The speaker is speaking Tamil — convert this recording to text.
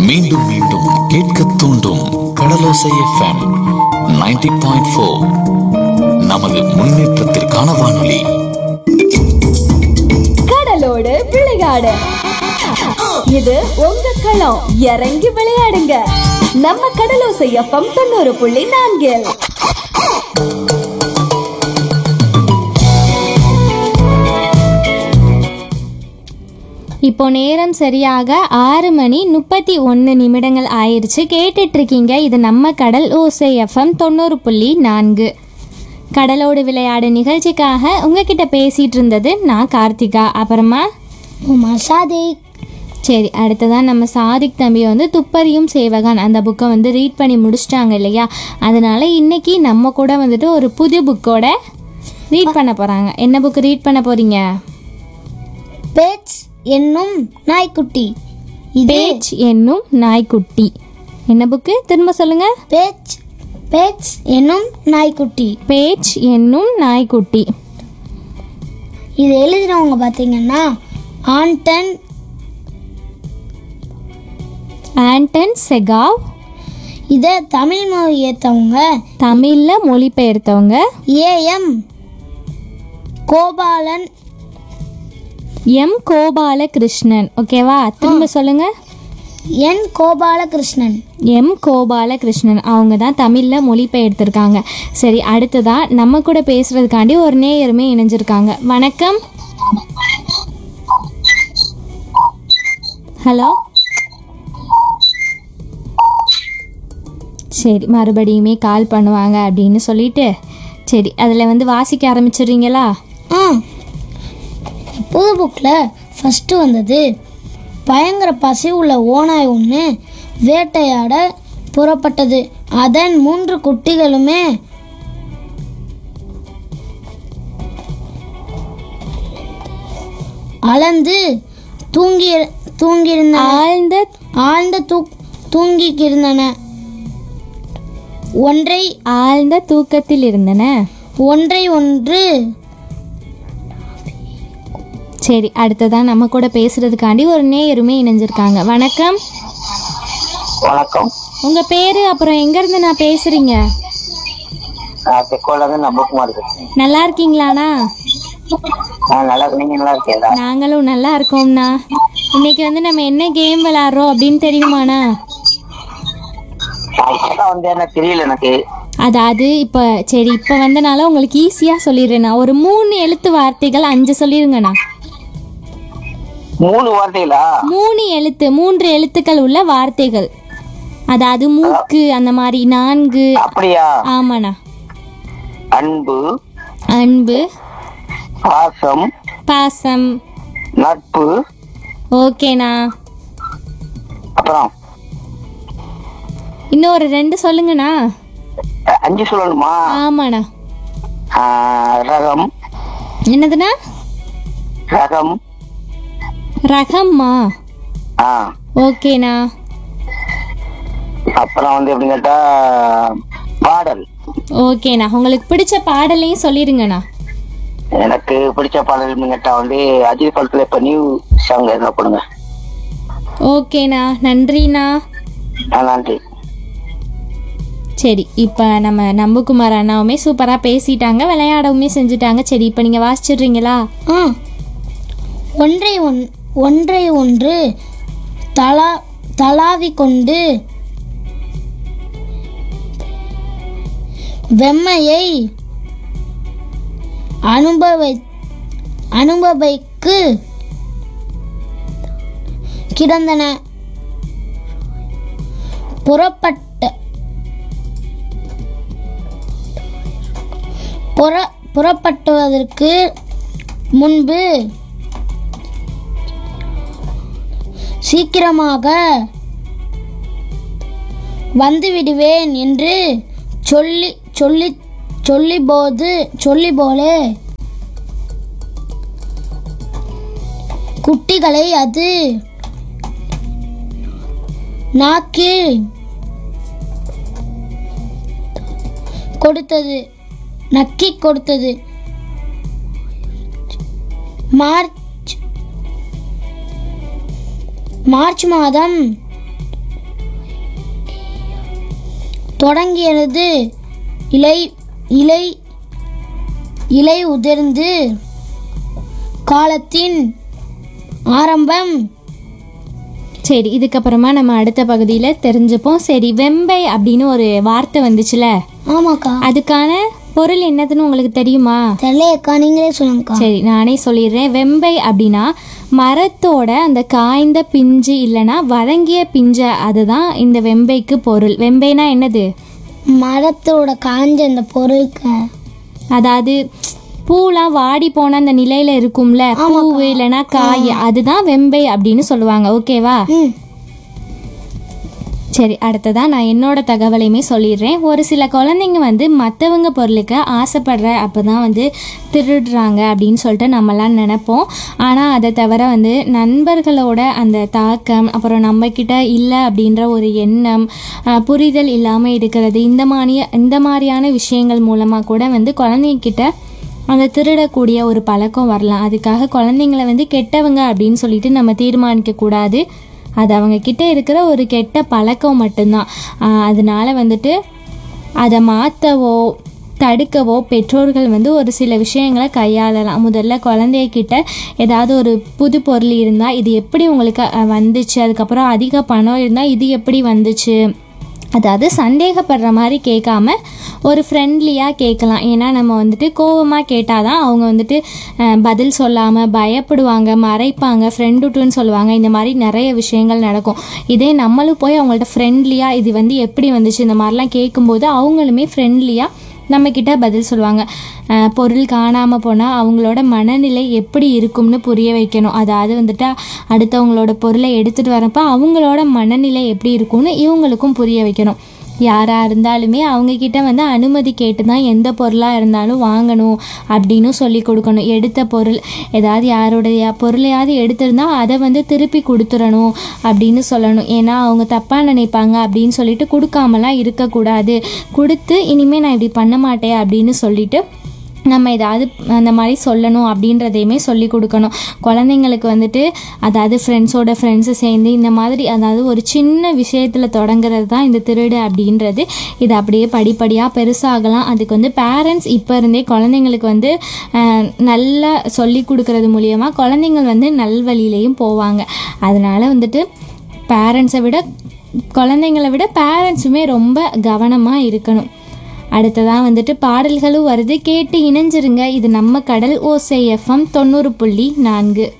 மீண்டும் மீண்டும் கேட்க தூண்டும் கடலோசை எஃப்எம் 90.4 பாயிண்ட் ஃபோர் நமது முன்னேற்றத்திற்கான வானொலி கடலோடு விளையாடு இது உங்க களம் இறங்கி விளையாடுங்க நம்ம கடலோசை எஃப்எம் தொண்ணூறு புள்ளி நான்கில் இப்போ நேரம் சரியாக ஆறு மணி முப்பத்தி ஒன்று நிமிடங்கள் ஆயிடுச்சு கேட்டுட்டு இருக்கீங்க இது நம்ம கடல் ஓசை எஃப்எம் தொண்ணூறு புள்ளி நான்கு கடலோடு விளையாடு நிகழ்ச்சிக்காக உங்ககிட்ட பேசிட்டு இருந்தது நான் கார்த்திகா அப்புறமா உமா சாதிக் சரி அடுத்ததான் நம்ம சாதிக் தம்பி வந்து துப்பறியும் சேவகன் அந்த புக்கை வந்து ரீட் பண்ணி முடிச்சிட்டாங்க இல்லையா அதனால இன்னைக்கு நம்ம கூட வந்துட்டு ஒரு புது புக்கோட ரீட் பண்ண போகிறாங்க என்ன புக் ரீட் பண்ண போகிறீங்க பேட்ஸ் என்னும் நாய்க்குட்டி இது பேச் என்னும் நாய்க்குட்டி என்ன புக்கு திரும்ப சொல்லுங்க பேட்ஸ் பேட்ஸ் என்னும் நாய்க்குட்டி பேச் என்னும் நாய்க்குட்டி இது எழுதினவங்க பார்த்தீங்கன்னா ஆண்டன் ஆண்டன் செகாவ் இதை தமிழ் மொழி ஏற்றவங்க தமிழில் மொழிபெயர்த்தவங்க ஏஎம் கோபாலன் எம் கோபாலகிருஷ்ணன் ஓகேவா திரும்ப சொல்லுங்க என் கோபாலகிருஷ்ணன் எம் கோபாலகிருஷ்ணன் அவங்க தான் தமிழில் மொழிபெயர்த்திருக்காங்க சரி அடுத்ததா நம்ம கூட பேசுறதுக்காண்டி ஒரு நேயருமே இணைஞ்சிருக்காங்க வணக்கம் ஹலோ சரி மறுபடியுமே கால் பண்ணுவாங்க அப்படின்னு சொல்லிட்டு சரி அதில் வந்து வாசிக்க ஆரம்பிச்சிடுறீங்களா ஆ புது புக்கில் ஃபஸ்ட்டு வந்தது பயங்கர பசி உள்ள ஓநாய் ஒன்று வேட்டையாட புறப்பட்டது அதன் மூன்று குட்டிகளுமே அளந்து தூங்கி தூங்கியிருந்தன ஆழ்ந்த ஆழ்ந்த தூ தூங்கிக்கிருந்தன ஒன்றை ஆழ்ந்த தூக்கத்தில் இருந்தன ஒன்றை ஒன்று சரி அடுத்ததான் நம்ம கூட பேசுறதுக்காண்டி ஒரு நேயருமே இணைஞ்சிருக்காங்க வணக்கம் வணக்கம் உங்க பேரு அப்புறம் எங்க இருந்து நான் பேசுறீங்க நான் தெக்கோல இருந்து நம்பகுமார் பேசுறேன் நல்லா இருக்கீங்களாண்ணா நான் நல்லா நீங்க நல்லா இருக்கீங்களா நாங்களும் நல்லா இருக்கோம்ண்ணா இன்னைக்கு வந்து நம்ம என்ன கேம் விளையாடுறோம் அப்படின்னு தெரியுமாண்ணா நான் இப்பதான் வந்து என்ன தெரியல எனக்கு அதாவது இப்போ சரி இப்போ வந்தனால உங்களுக்கு ஈஸியாக சொல்லிடுறேண்ணா ஒரு மூணு எழுத்து வார்த்தைகள் அஞ்சு சொல்லிருங்கண்ணா மூணு வார்த்தைகளா மூணு எழுத்து மூன்று எழுத்துக்கள் உள்ள வார்த்தைகள் அதாவது மூக்கு அந்த மாதிரி நான்கு அப்படியா ஆமாண்ணா அன்பு அன்பு பாசம் பாசம் நட்பு ஓகேண்ணா அப்புறம் இன்னும் ஒரு ரெண்டு சொல்லுங்கண்ணா அஹ், அஞ்சு சொல்லணுமா ஆமாண்ணா ஆஹ், ரகம் என்னதுண்ணா ரகம் ரகம்மா ஆ ஓகேண்ணா அப்புறம் வந்து எப்படி கேட்டா பாடல் ஓகேண்ணா உங்களுக்கு பிடிச்ச பாடலையும் சொல்லிடுங்கண்ணா எனக்கு பிடிச்ச பாடல் எப்படின்னு கேட்டா வந்து அஜித் படத்துல இப்ப நியூ சாங் எதுனா போடுங்க ஓகேண்ணா நன்றிண்ணா ஆ, நன்றி சரி இப்போ நம்ம நம்புகுமார் அண்ணாவுமே சூப்பராக பேசிட்டாங்க விளையாடவுமே செஞ்சுட்டாங்க சரி இப்போ நீங்கள் வாசிச்சிடுறீங்களா ஆ ஒன்றை ஒன் ஒன்றை ஒன்று தலா தலாவி கொண்டு வெம்மையை அனுபவை அனுபவைக்கு கிடந்தன புறப்பட்ட புற புறப்பட்டுவதற்கு முன்பு சீக்கிரமாக வந்து விடுவேன் என்று சொல்லி சொல்லி சொல்லி போது சொல்லி போலே குட்டிகளை அது நாக்கில் கொடுத்தது நக்கி கொடுத்தது மார்ச் மார்ச் மாதம் தொடங்கியது இலை இலை இலை உதிர்ந்து காலத்தின் ஆரம்பம் சரி இதுக்கப்புறமா நம்ம அடுத்த பகுதியில் தெரிஞ்சுப்போம் சரி வெம்பை அப்படின்னு ஒரு வார்த்தை வந்துச்சுல ஆமாக்கா அதுக்கான பொருள் என்னதுன்னு உங்களுக்கு தெரியுமா தெரியலையக்கா நீங்களே சொல்லுங்கக்கா சரி நானே சொல்லிடுறேன் வெம்பை அப்படின்னா மரத்தோட அந்த காய்ந்த பிஞ்சு இல்லைன்னா வதங்கிய பிஞ்சை அதுதான் இந்த வெம்பைக்கு பொருள் வெம்பைனா என்னது மரத்தோட காஞ்ச அந்த பொருளுக்கு அதாவது பூலாம் வாடி போன அந்த நிலையில இருக்கும்ல பூவு இல்லைன்னா காய் அதுதான் வெம்பை அப்படின்னு சொல்லுவாங்க ஓகேவா ம் சரி அடுத்ததா நான் என்னோட தகவலையுமே சொல்லிடுறேன் ஒரு சில குழந்தைங்க வந்து மற்றவங்க பொருளுக்கு ஆசைப்படுற அப்போ தான் வந்து திருடுறாங்க அப்படின்னு சொல்லிட்டு நம்மலாம் நினைப்போம் ஆனால் அதை தவிர வந்து நண்பர்களோட அந்த தாக்கம் அப்புறம் நம்மக்கிட்ட இல்லை அப்படின்ற ஒரு எண்ணம் அஹ், புரிதல் இல்லாமல் இருக்கிறது இந்த மாதிரி இந்த மாதிரியான விஷயங்கள் மூலமாக கூட வந்து குழந்தைங்கிட்ட அந்த திருடக்கூடிய ஒரு பழக்கம் வரலாம் அதுக்காக குழந்தைங்கள வந்து கெட்டவங்க அப்படின்னு சொல்லிட்டு நம்ம தீர்மானிக்க கூடாது அது அவங்க கிட்ட இருக்கிற ஒரு கெட்ட பழக்கம் மட்டும்தான் ஆஹ் அதனால வந்துட்டு அதை மாற்றவோ தடுக்கவோ பெற்றோர்கள் வந்து ஒரு சில விஷயங்களை கையாளலாம் முதல்ல குழந்தைகிட்ட ஏதாவது ஒரு புது பொருள் இருந்தால் இது எப்படி உங்களுக்கு அஹ், வந்துச்சு அதுக்கப்புறம் அதிக பணம் இருந்தால் இது எப்படி வந்துச்சு அதாவது சந்தேகப்படுற மாதிரி கேட்காம ஒரு ஃப்ரெண்ட்லியாக கேட்கலாம் ஏன்னா நம்ம வந்துட்டு கோவமாக கேட்டால் தான் அவங்க வந்துட்டு அஹ், பதில் சொல்லாமல் பயப்படுவாங்க மறைப்பாங்க ஃப்ரெண்ட் விட்டுன்னு சொல்லுவாங்க இந்த மாதிரி நிறைய விஷயங்கள் நடக்கும் இதே நம்மளும் போய் அவங்கள்ட்ட ஃப்ரெண்ட்லியாக இது வந்து எப்படி வந்துச்சு இந்த மாதிரிலாம் கேட்கும்போது அவங்களுமே ஃப்ரெண்ட்லியாக நம்மக்கிட்ட பதில் சொல்லுவாங்க அஹ், பொருள் காணாமல் போனால் அவங்களோட மனநிலை எப்படி இருக்கும்னு புரிய வைக்கணும் அதாவது வந்துட்டு அடுத்தவங்களோட பொருளை எடுத்துகிட்டு வரப்போ அவங்களோட மனநிலை எப்படி இருக்கும்னு இவங்களுக்கும் புரிய வைக்கணும் யாராக இருந்தாலுமே அவங்கக்கிட்ட வந்து அனுமதி கேட்டு தான் எந்த பொருளாக இருந்தாலும் வாங்கணும் அப்படின்னு சொல்லி கொடுக்கணும் எடுத்த பொருள் ஏதாவது யாருடைய பொருளையாவது எடுத்திருந்தா அதை வந்து திருப்பி கொடுத்துடணும் அப்படின்னு சொல்லணும் ஏன்னா அவங்க தப்பாக நினைப்பாங்க அப்படின்னு சொல்லிட்டு கொடுக்காமலாம் இருக்கக்கூடாது கொடுத்து இனிமேல் நான் இப்படி பண்ண மாட்டேன் அப்படின்னு சொல்லிட்டு நம்ம ஏதாவது அந்த மாதிரி சொல்லணும் அப்படின்றதையுமே சொல்லி கொடுக்கணும் குழந்தைங்களுக்கு வந்துட்டு அதாவது ஃப்ரெண்ட்ஸோட ஃப்ரெண்ட்ஸு சேர்ந்து இந்த மாதிரி அதாவது ஒரு சின்ன விஷயத்தில் தொடங்குறது தான் இந்த திருடு அப்படின்றது இது அப்படியே படிப்படியாக பெருசாகலாம் அதுக்கு வந்து பேரண்ட்ஸ் இப்போ இருந்தே குழந்தைங்களுக்கு வந்து அஹ், நல்லா சொல்லி கொடுக்கறது மூலியமாக குழந்தைங்கள் வந்து நல்வழியிலையும் போவாங்க அதனால வந்துட்டு பேரண்ட்ஸை விட குழந்தைங்களை விட பேரண்ட்ஸுமே ரொம்ப கவனமாக இருக்கணும் அடுத்ததான் வந்துட்டு பாடல்களும் வருது கேட்டு இணைஞ்சிருங்க இது நம்ம கடல் ஓசை எஃப்எம் தொண்ணூறு புள்ளி நான்கு